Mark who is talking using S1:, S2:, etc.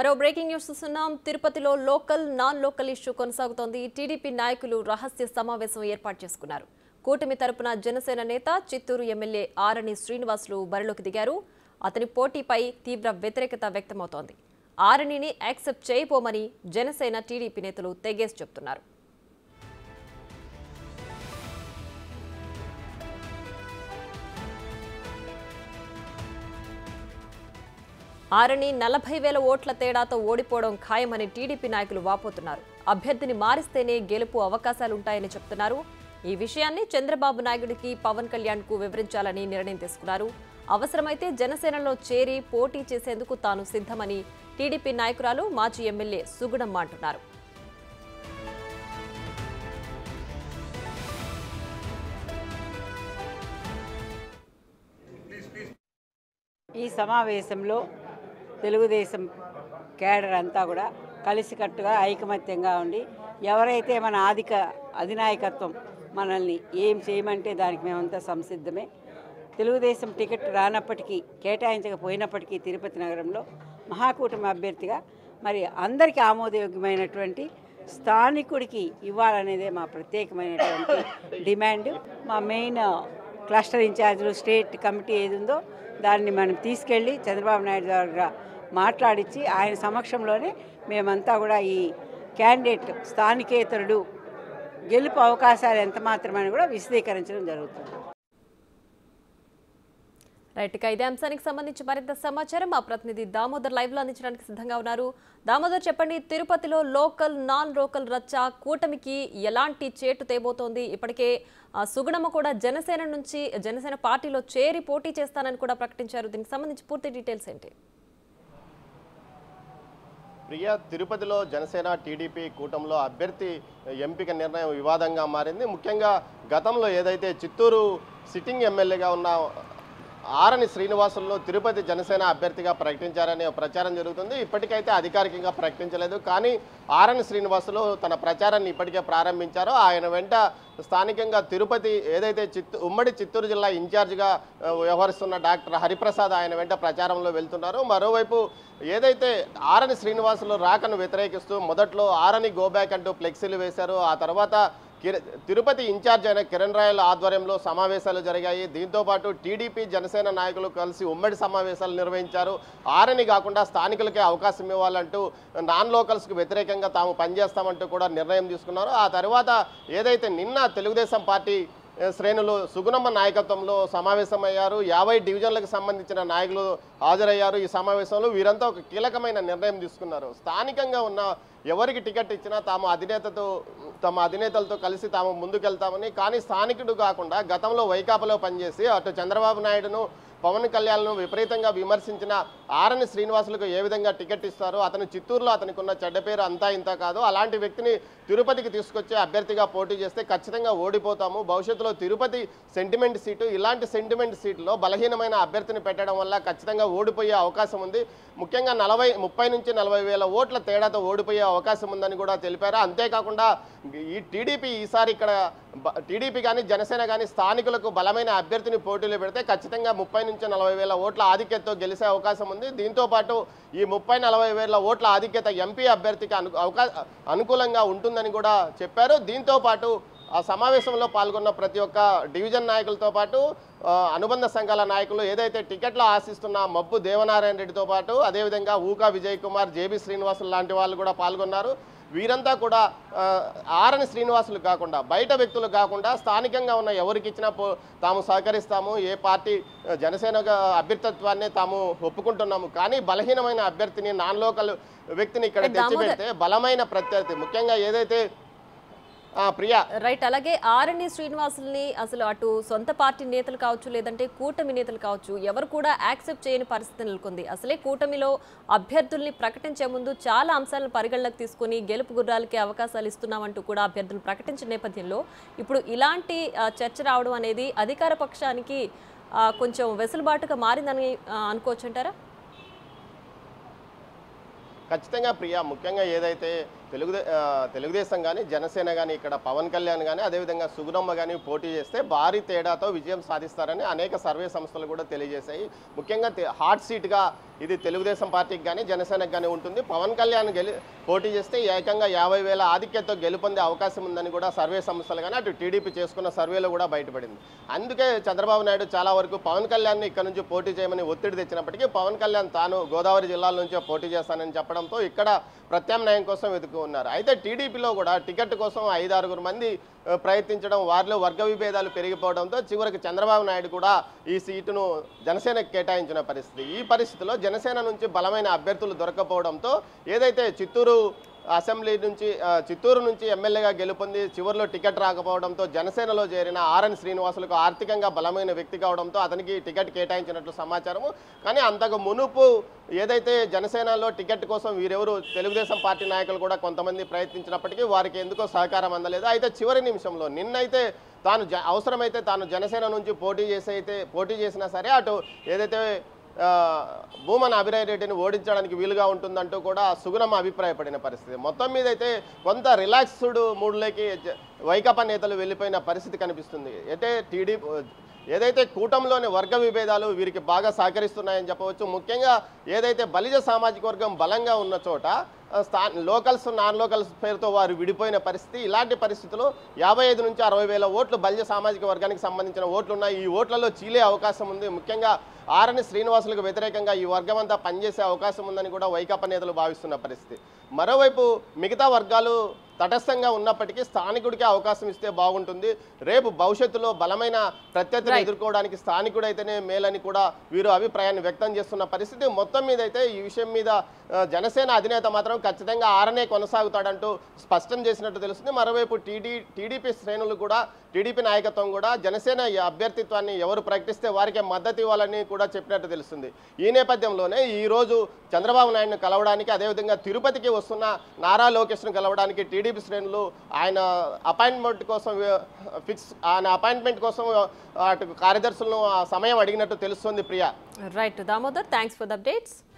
S1: మరో breaking news చూస్తున్నాం తిరుపతిలో లోకల్ నాన్ లోకల్ ఇష్యూ కొనసాగుతోంది టీడీపీ నాయకులు రహస్య సమావేశం ఏర్పాటు చేసుకున్నారు కూటమి తరపున జనసేన నేత చిత్తూరు ఎమ్మెల్యే ఆరణి శ్రీనివాసులు బరిలోకి దిగారు అతని పోటీపై తీవ్ర వ్యతిరేకత వ్యక్తమవుతోంది ఆరణిని యాక్సెప్ట్ చేయబోమని జనసేన టీడీపీ నేతలు తెగేసి చెబుతున్నారు ఆరణి నలభై వేల ఓట్ల తేడాతో ఓడిపోవడం ఖాయమని టీడీపీ నాయకులు వాపోతున్నారు అభ్యర్థిని మారిస్తేనే గెలుపు అవకాశాలుంటాయని చెప్తున్నారు ఈ విషయాన్ని చంద్రబాబు నాయుడికి పవన్ కళ్యాణ్ కు వివరించాలని నిర్ణయం తీసుకున్నారు అవసరమైతే జనసేనలో చేరి పోటీ చేసేందుకు తాను సిద్ధమని టీడీపీ నాయకురాలు మాజీ ఎమ్మెల్యే సుగుణమ్మ అంటున్నారు
S2: ఈ సమావేశంలో తెలుగుదేశం కేడర్ అంతా కూడా కలిసికట్టుగా ఐకమత్యంగా ఉండి ఎవరైతే మన ఆధిక అధినాయకత్వం మనల్ని ఏం చేయమంటే దానికి మేమంతా సంసిద్ధమే తెలుగుదేశం టికెట్ రానప్పటికీ కేటాయించకపోయినప్పటికీ తిరుపతి నగరంలో మహాకూటమి అభ్యర్థిగా మరి అందరికీ ఆమోదయోగ్యమైనటువంటి స్థానికుడికి ఇవ్వాలనేదే మా ప్రత్యేకమైనటువంటి డిమాండ్ మా మెయిన్ క్లస్టర్ ఇన్ఛార్జీలు స్టేట్ కమిటీ ఏది ఉందో దాన్ని మనం తీసుకెళ్ళి చంద్రబాబు నాయుడు ద్వారా మాట్లాడించి ఆయన సమక్షంలోనే మేమంతా కూడా ఈ క్యాండిడేట్ స్థానికేతరుడు గెలుపు అవకాశాలు ఎంత మాత్రమని కూడా విశదీకరించడం జరుగుతుంది
S1: రైట్ ఇక ఇదే అంశానికి సంబంధించి మరింత సమాచారం మా ప్రతినిధి దామోదర్ లైవ్ లో అందించడానికి సిద్ధంగా ఉన్నారు దామోదర్ చెప్పండి తిరుపతిలో లోకల్ నాన్ లోకల్ రచ్చ కూటమికి ఎలాంటి చేటు తేబోతోంది ఇప్పటికే ఆ, సుగుణమ్మ కూడా జనసేన నుంచి జనసేన పార్టీలో చేరి పోటీ చేస్తానని కూడా ప్రకటించారు దీనికి సంబంధించి పూర్తి డీటెయిల్స్ ఏంటి
S3: ప్రియ తిరుపతిలో జనసేన టీడీపీ కూటమిలో అభ్యర్థి ఎంపిక నిర్ణయం వివాదంగా మారింది ముఖ్యంగా గతంలో ఏదైతే చిత్తూరు సిట్టింగ్ ఎమ్మెల్యేగా ఉన్న ఆరని శ్రీనివాసులను తిరుపతి జనసేన అభ్యర్థిగా ప్రకటించారనే ప్రచారం జరుగుతుంది ఇప్పటికైతే అధికారికంగా ప్రకటించలేదు కానీ ఆరని శ్రీనివాసులు తన ప్రచారాన్ని ఇప్పటికే ప్రారంభించారో ఆయన వెంట స్థానికంగా తిరుపతి ఏదైతే చిత్తూ ఉమ్మడి చిత్తూరు జిల్లా ఇన్ఛార్జిగా ఆ, వ్యవహరిస్తున్న డాక్టర్ హరిప్రసాద్ ఆయన వెంట ప్రచారంలో వెళ్తున్నారు మరోవైపు ఏదైతే ఆరని శ్రీనివాసులు రాకను వ్యతిరేకిస్తూ మొదట్లో ఆరని గోబ్యాక్ అంటూ ఫ్లెక్సీలు వేశారు ఆ తర్వాత కిర తిరుపతి ఇన్ఛార్జ్ అయిన కిరణ్ రాయల ఆధ్వర్యంలో సమావేశాలు జరిగాయి దీంతో పాటు టీడీపీ జనసేన నాయకులు కలిసి ఉమ్మడి సమావేశాలు నిర్వహించారు ఆరని కాకుండా స్థానికులకే అవకాశం ఇవ్వాలంటూ నాన్ లోకల్స్కి వ్యతిరేకంగా తాము పనిచేస్తామంటూ కూడా నిర్ణయం తీసుకున్నారు ఆ తర్వాత ఏదైతే నిన్న తెలుగుదేశం పార్టీ ఏ, శ్రేణులు సుగుణమ్మ నాయకత్వంలో సమావేశమయ్యారు యాభై డివిజన్లకు సంబంధించిన నాయకులు హాజరయ్యారు ఈ సమావేశంలో వీరంతా ఒక కీలకమైన నిర్ణయం తీసుకున్నారు స్థానికంగా ఉన్న ఎవరికి టికెట్ ఇచ్చినా తాము అధినేతతో తమ అధినేతలతో కలిసి తాము ముందుకెళ్తామని కానీ స్థానికుడు కాకుండా గతంలో వైకాపాలో పనిచేసి అటు చంద్రబాబు నాయుడును పవన్ కళ్యాణ్ను విపరీతంగా విమర్శించిన ఆరని శ్రీనివాసులకు ఏ విధంగా టికెట్ ఇస్తారు అతను చిత్తూరులో అతనికి ఉన్న చెడ్డ పేరు అంతా ఇంత కాదు అలాంటి వ్యక్తిని తిరుపతికి తీసుకొచ్చే అభ్యర్థిగా పోటీ చేస్తే ఖచ్చితంగా ఓడిపోతాము భవిష్యత్తులో తిరుపతి సెంటిమెంట్ సీటు ఇలాంటి సెంటిమెంట్ సీటులో బలహీనమైన అభ్యర్థిని పెట్టడం వల్ల ఖచ్చితంగా ఓడిపోయే అవకాశం ఉంది ముఖ్యంగా నలభై ముప్పై నుంచి నలభై వేల ఓట్ల తేడాతో ఓడిపోయే అవకాశం ఉందని కూడా తెలిపారు అంతేకాకుండా ఈ టీడీపీ ఈసారి ఇక్కడ బ- టీడీపీ కానీ జనసేన కానీ స్థానికులకు బలమైన అభ్యర్థిని పోటీలో పెడితే ఖచ్చితంగా ముప్పై నుంచి నలభై వేల ఓట్ల ఆధిక్యతతో గెలిచే అవకాశం ఉంది దీంతో పాటు ఈ ముప్పై నలభై వేల ఓట్ల ఆధిక్యత ఎంపీ అభ్యర్థికి అను అవకా అనుకూలంగా ఉంటుందని కూడా చెప్పారు దీంతో పాటు ఆ సమావేశంలో పాల్గొన్న ప్రతి ఒక్క డివిజన్ నాయకులతో పాటు ఆ, అనుబంధ సంఘాల నాయకులు ఏదైతే టికెట్లు ఆశిస్తున్న మబ్బు దేవనారాయణ రెడ్డితో పాటు అదేవిధంగా ఊకా విజయ్ కుమార్ జేబీ శ్రీనివాసులు లాంటి వాళ్ళు కూడా పాల్గొన్నారు వీరంతా కూడా ఆ, ఆరని శ్రీనివాసులు కాకుండా బయట వ్యక్తులు కాకుండా స్థానికంగా ఉన్న ఎవరికి ఇచ్చినా పో తాము సహకరిస్తాము ఏ పార్టీ ఆ, జనసేన గా- అభ్యర్థిత్వాన్ని తాము ఒప్పుకుంటున్నాము కానీ బలహీనమైన అభ్యర్థిని నాన్ లోకల్ వ్యక్తిని ఇక్కడ
S1: ఏ, దామోదర్.
S3: తెచ్చిపెడితే బలమైన ప్రత్యర్థి ముఖ్యంగా ఏదైతే ఆ, ప్రియా
S1: రైట్ అలాగే ఆరణి శ్రీనివాసుల్ని అసలు అటు సొంత పార్టీ నేతలు కావచ్చు లేదంటే కూటమి నేతలు కావచ్చు ఎవరు కూడా యాక్సెప్ట్ చేయని పరిస్థితి నెలకొంది అసలే కూటమిలో అభ్యర్థుల్ని ప్రకటించే ముందు చాలా అంశాలను పరిగణలోకి తీసుకొని గెలుపు గుర్రాలకి అవకాశాలు ఇస్తున్నామంటూ కూడా అభ్యర్థులు ప్రకటించిన నేపథ్యంలో ఇప్పుడు ఇలాంటి ఆ, చర్చ రావడం అనేది అధికార పక్షానికి ఆ, కొంచెం వెసులుబాటుగా మారిందని ఆ, అనుకోవచ్చు అంటారా
S3: ఖచ్చితంగా ప్రియా ముఖ్యంగా ఏదైతే తెలుగుదే ఆ, తెలుగుదేశం కానీ జనసేన కానీ ఇక్కడ పవన్ కళ్యాణ్ కానీ అదేవిధంగా సుగుణమ్మ కానీ పోటీ చేస్తే భారీ తేడాతో విజయం సాధిస్తారని అనేక సర్వే సంస్థలు కూడా తెలియజేశాయి ముఖ్యంగా తె- హాట్ సీట్గా ఇది తెలుగుదేశం పార్టీకి కానీ జనసేనకు కానీ ఉంటుంది పవన్ కళ్యాణ్ గెలి పోటీ చేస్తే ఏకంగా యాభై వేల ఆధిక్యతతో గెలుపొందే అవకాశం ఉందని కూడా సర్వే సంస్థలు కానీ అటు టీడీపీ చేసుకున్న సర్వేలో కూడా బయటపడింది అందుకే చంద్రబాబు నాయుడు చాలా వరకు పవన్ కళ్యాణ్ని ఇక్కడ నుంచి పోటీ చేయమని ఒత్తిడి తెచ్చినప్పటికీ పవన్ కళ్యాణ్ తాను గోదావరి జిల్లాల నుంచే పోటీ చేస్తానని చెప్పడంతో ఇక్కడ ప్రత్యామ్నాయం కోసం వెతుకు ఉన్నారు అయితే టీడీపీలో కూడా టికెట్ కోసం ఐదారుగురు మంది ఆ, ప్రయత్నించడం వారిలో వర్గ విభేదాలు పెరిగిపోవడంతో చివరికి చంద్రబాబు నాయుడు కూడా ఈ సీటును జనసేనకు కేటాయించిన పరిస్థితి ఈ పరిస్థితిలో జనసేన నుంచి బలమైన అభ్యర్థులు దొరకపోవడంతో ఏదైతే చిత్తూరు అసెంబ్లీ నుంచి ఆ, చిత్తూరు నుంచి ఎమ్మెల్యేగా గెలుపొంది చివరిలో టికెట్ రాకపోవడంతో జనసేనలో చేరిన ఆర్ఎన్ శ్రీనివాసులకు ఆర్థికంగా బలమైన వ్యక్తి కావడంతో అతనికి టికెట్ కేటాయించినట్లు సమాచారము కానీ అంతకు మునుపు ఏదైతే జనసేనలో టికెట్ కోసం వీరెవరు తెలుగుదేశం పార్టీ నాయకులు కూడా కొంతమంది ప్రయత్నించినప్పటికీ వారికి ఎందుకో సహకారం అందలేదు అయితే చివరి నిమిషంలో నిన్నైతే తాను జ అవసరమైతే తాను జనసేన నుంచి పోటీ చేసి అయితే పోటీ చేసినా సరే అటు ఏదైతే ఆ, భూమన్ అభిరాయ్ రెడ్డిని ఓడించడానికి వీలుగా ఉంటుందంటూ కూడా సుగుణం అభిప్రాయపడిన పరిస్థితి మొత్తం మీద అయితే కొంత రిలాక్స్డ్ మూడ్లోకి జ- వైకాపా నేతలు వెళ్ళిపోయిన పరిస్థితి కనిపిస్తుంది అయితే టీడీపీ ఏదైతే కూటమిలోని వర్గ విభేదాలు వీరికి బాగా సహకరిస్తున్నాయని చెప్పవచ్చు ముఖ్యంగా ఏదైతే బలిజ సామాజిక వర్గం బలంగా ఉన్న చోట ఆ, స్థా లోకల్స్ నాన్ లోకల్స్ పేరుతో వారు విడిపోయిన పరిస్థితి ఇలాంటి పరిస్థితుల్లో యాభై ఐదు నుంచి అరవై వేల ఓట్లు బలిజ సామాజిక వర్గానికి సంబంధించిన ఓట్లు ఉన్నాయి ఈ ఓట్లలో చీలే అవకాశం ఉంది ముఖ్యంగా ఆరని శ్రీనివాసులకు వ్యతిరేకంగా ఈ వర్గం అంతా పనిచేసే అవకాశం ఉందని కూడా వైకాపా నేతలు భావిస్తున్న పరిస్థితి మరోవైపు మిగతా వర్గాలు తటస్థంగా ఉన్నప్పటికీ స్థానికుడికి అవకాశం ఇస్తే బాగుంటుంది రేపు భవిష్యత్తులో బలమైన ప్రత్యర్థిని
S1: Right.
S3: ఎదుర్కోవడానికి స్థానికుడైతేనే మేలని కూడా వీరు అభిప్రాయాన్ని వ్యక్తం చేస్తున్న పరిస్థితి మొత్తం మీద అయితే ఈ విషయం మీద ఆ, జనసేన అధినేత మాత్రం ఖచ్చితంగా ఆరనే కొనసాగుతాడంటూ స్పష్టం చేసినట్టు తెలుస్తుంది మరోవైపు టీడీ టీడీపీ శ్రేణులు కూడా టీడీపీ నాయకత్వం కూడా జనసేన ఈ అభ్యర్థిత్వాన్ని ఎవరు ప్రకటిస్తే వారికే మద్దతు ఇవ్వాలని కూడా చెప్పినట్టు తెలుస్తుంది ఈ నేపథ్యంలోనే ఈ రోజు చంద్రబాబు నాయుడును కలవడానికి అదేవిధంగా తిరుపతికి వస్తున్న నారా లోకేష్ను కలవడానికి టీడీపీ శ్రేణులు ఆయన అపాయింట్మెంట్ కోసం ఫిక్స్ ఆయన అపాయింట్మెంట్ కోసం అటు కార్యదర్శులను ఆ సమయం అడిగినట్టు తెలుస్తుంది Priya
S1: right Damodar thanks for the updates